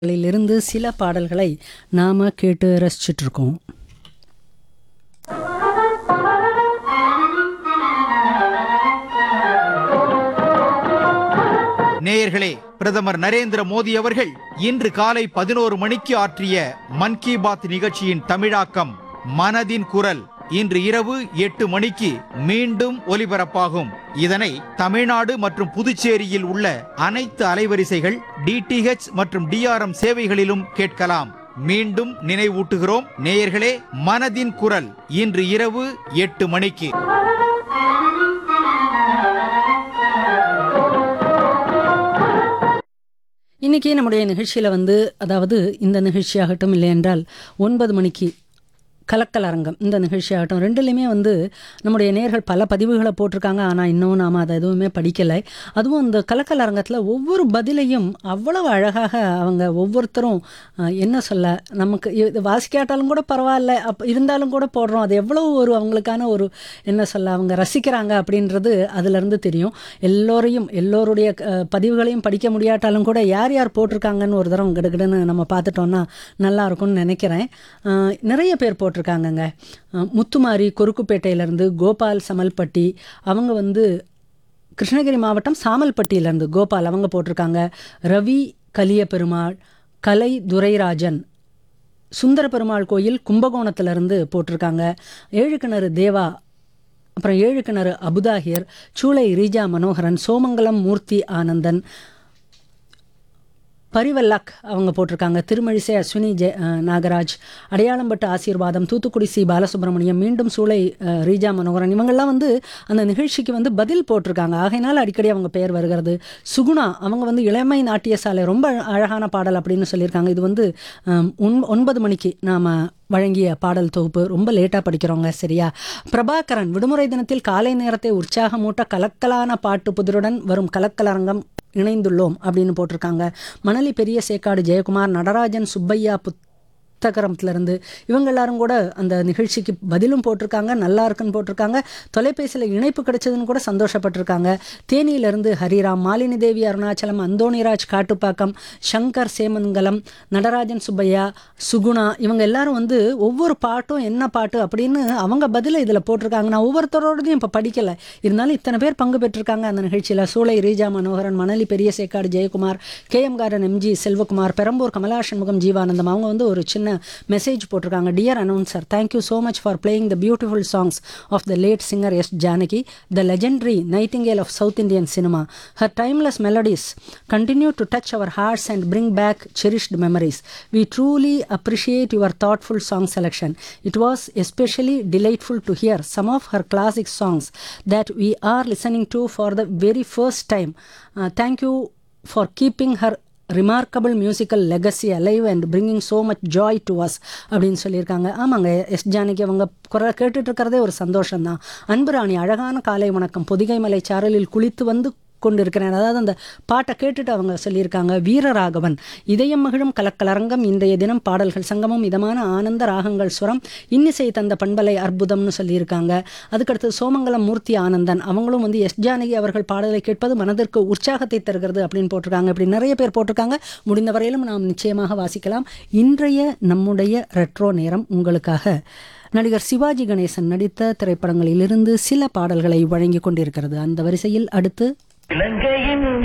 இருந்து சில பாடல்களை நாம கேட்டு ரசிச்சிட்டு இருக்கோம் நேயர்களே பிரதமர் நரேந்திர மோடி அவர்கள் இன்று காலை பதினோரு மணிக்கு ஆற்றிய மன் கி பாத் நிகழ்ச்சியின் தமிழாக்கம் மனதின் குரல் இன்று இரவு எட்டு மணிக்கு மீண்டும் ஒலிபரப்பாகும் இதனை தமிழ்நாடு மற்றும் புதுச்சேரியில் உள்ள அனைத்து அலைவரிசைகள் டிடிஹெச் மற்றும் டிஆர்எம் சேவைகளிலும் கேட்கலாம் மீண்டும் நினைவூட்டுகிறோம் நேயர்களே மனதின் குரல் இன்று இரவு எட்டு மணிக்கு இன்னைக்கு நம்முடைய நிகழ்ச்சியில் வந்து அதாவது இந்த நிகழ்ச்சியாகட்டும் இல்லை என்றால் ஒன்பது மணிக்கு கலக்கல் அரங்கம் இந்த நிகழ்ச்சியாகட்டும் ரெண்டுலேயுமே வந்து நம்முடைய நேர்கள் பல பதிவுகளை போட்டிருக்காங்க ஆனால் இன்னும் நாம் அதை எதுவுமே படிக்கலை அதுவும் இந்த கலக்கல் அரங்கத்தில் ஒவ்வொரு பதிலையும் அவ்வளவு அழகாக அவங்க ஒவ்வொருத்தரும் அஹ், என்ன சொல்ல நமக்கு இது வாசிக்காட்டாலும் கூட பரவாயில்ல அப் இருந்தாலும் கூட போடுறோம் அது எவ்வளவு ஒரு அவங்களுக்கான ஒரு என்ன சொல்ல அவங்க ரசிக்கிறாங்க அப்படின்றது அதுலேருந்து தெரியும் எல்லோரையும் எல்லோருடைய அஹ், பதிவுகளையும் படிக்க முடியாட்டாலும் கூட யார் யார் போட்டிருக்காங்கன்னு ஒரு தரம் கிடுகிடுன்னு நம்ம பார்த்துட்டோம்னா நல்லா இருக்கும்னு நினைக்கிறேன் அஹ், நிறைய பேர் போட்டிருக்காங்கங்க அஹ், முத்துமாரி கொருக்குப்பேட்டையிலேருந்து கோபால் சமல்பட்டி அவங்க வந்து கிருஷ்ணகிரி மாவட்டம் சாமல்பட்டியிலேருந்து கோபால் அவங்க போட்டிருக்காங்க ரவி கலிய பெருமாள் கலை துரைராஜன் சுந்தர பெருமாள் கோயில் கும்பகோணத்திலிருந்து போட்டிருக்காங்க ஏழு கிணறு தேவா அப்புறம் ஏழு கிணறு அபுதாகிர் சூளை ரீஜா மனோகரன் சோமங்கலம் மூர்த்தி ஆனந்தன் பரிவல்லாக் அவங்க போட்டிருக்காங்க திருமழிசை அஸ்வினி ஜெ அஹ், நாகராஜ் அடையாளம்பட்டு ஆசீர்வாதம் தூத்துக்குடி சி பாலசுப்ரமணியம் மீண்டும் சூளை அஹ், ரீஜா மனோகரன் இவங்கெல்லாம் வந்து அந்த நிகழ்ச்சிக்கு வந்து பதில் போட்டிருக்காங்க ஆகையினால் அடிக்கடி அவங்க பெயர் வருகிறது சுகுணா அவங்க வந்து இளமை நாட்டிய சாலை ரொம்ப அழகான பாடல் அப்படின்னு சொல்லியிருக்காங்க இது வந்து அஹ், ஒன்- ஒன்பது மணிக்கு நாம் வழங்கிய பாடல் தொகுப்பு ரொம்ப லேட்டாக படிக்கிறோங்க சரியா பிரபாகரன் விடுமுறை தினத்தில் காலை நேரத்தை உற்சாகமூட்ட கலக்கலான பாட்டு புதிருடன் வரும் கலக்கலரங்கம் இணைந்துள்ளோம் அப்படின்னு போட்டிருக்காங்க மணலி பெரிய சேக்காடு ஜெயக்குமார் நடராஜன் சுப்பையா புத்தகரம்லேருந்து இவங்க எல்லாரும் கூட அந்த நிகழ்ச்சிக்கு பதிலும் போட்டிருக்காங்க நல்லா இருக்குன்னு போட்டிருக்காங்க தொலைபேசியில் இணைப்பு கிடைச்சதுன்னு கூட சந்தோஷப்பட்டிருக்காங்க தேனியிலிருந்து ஹரிராம் மாலினி தேவி அருணாச்சலம் அந்தோணிராஜ் காட்டுப்பாக்கம் சங்கர் சேமங்கலம் நடராஜன் சுப்பையா சுகுணா இவங்க எல்லாரும் வந்து ஒவ்வொரு பாட்டும் என்ன பாட்டு அப்படின்னு அவங்க பதிலை இதில் போட்டிருக்காங்க நான் ஒவ்வொருத்தரோடதையும் இப்போ படிக்கலை இருந்தாலும் இத்தனை பேர் பங்கு பெற்றிருக்காங்க அந்த நிகழ்ச்சியில் சூளை Reeja Manoharan Manali Periya Sekkadu Jayakumar K M Karan MG Selvakumar Perambur Kamala Shanmugam Jeevanandham அவங்க வந்து ஒரு சின்ன மெசேஜ் போட்டிருக்காங்க dear announcer thank you so much for playing the beautiful songs of the late singer S Janaki the legendary nightingale of south Indian cinema her timeless melodies continue to touch our hearts and bring back cherished memories. We truly appreciate your thoughtful song selection. It was especially delightful to hear some of her classic songs that we are listening to for the very first time. Uh, thank you for keeping her remarkable musical legacy alive and bringing so much joy to us அப்படின்னு சொல்லியிருக்காங்க ஆமாங்க S Janaki அவங்க குரல் கேட்டுட்டு இருக்கிறதே ஒரு சந்தோஷம்தான் அன்புராணி அழகான காலை வணக்கம் பொதிகை மலை சாரலில் குளித்து வந்து கொண்டிருக்கிறேன் அதாவது அந்த பாட்டை கேட்டுட்டு அவங்க சொல்லியிருக்காங்க வீரராகவன் இதயம் மகிழும் கலக்கலரங்கம் இன்றைய தினம் பாடல்கள் சங்கமம் இதமான ஆனந்த ராகங்கள் சுரம் இன்னிசை தந்த பண்பலை அற்புதம்னு சொல்லியிருக்காங்க அதுக்கடுத்து சோமங்கலம் மூர்த்தி ஆனந்தன் அவங்களும் வந்து எஸ் ஜானகி அவர்கள் பாடலை கேட்பது மனதிற்கு உற்சாகத்தை தருகிறது அப்படின்னு போட்டிருக்காங்க இப்படி நிறைய பேர் போட்டிருக்காங்க முடிந்த வரையிலும் நாம் நிச்சயமாக வாசிக்கலாம் இன்றைய நம்முடைய ரெட்ரோ நேரம் உங்களுக்காக நடிகர் சிவாஜி கணேசன் நடித்த திரைப்படங்களிலிருந்து சில பாடல்களை வழங்கி கொண்டிருக்கிறது அந்த வரிசையில் அடுத்து இலங்கை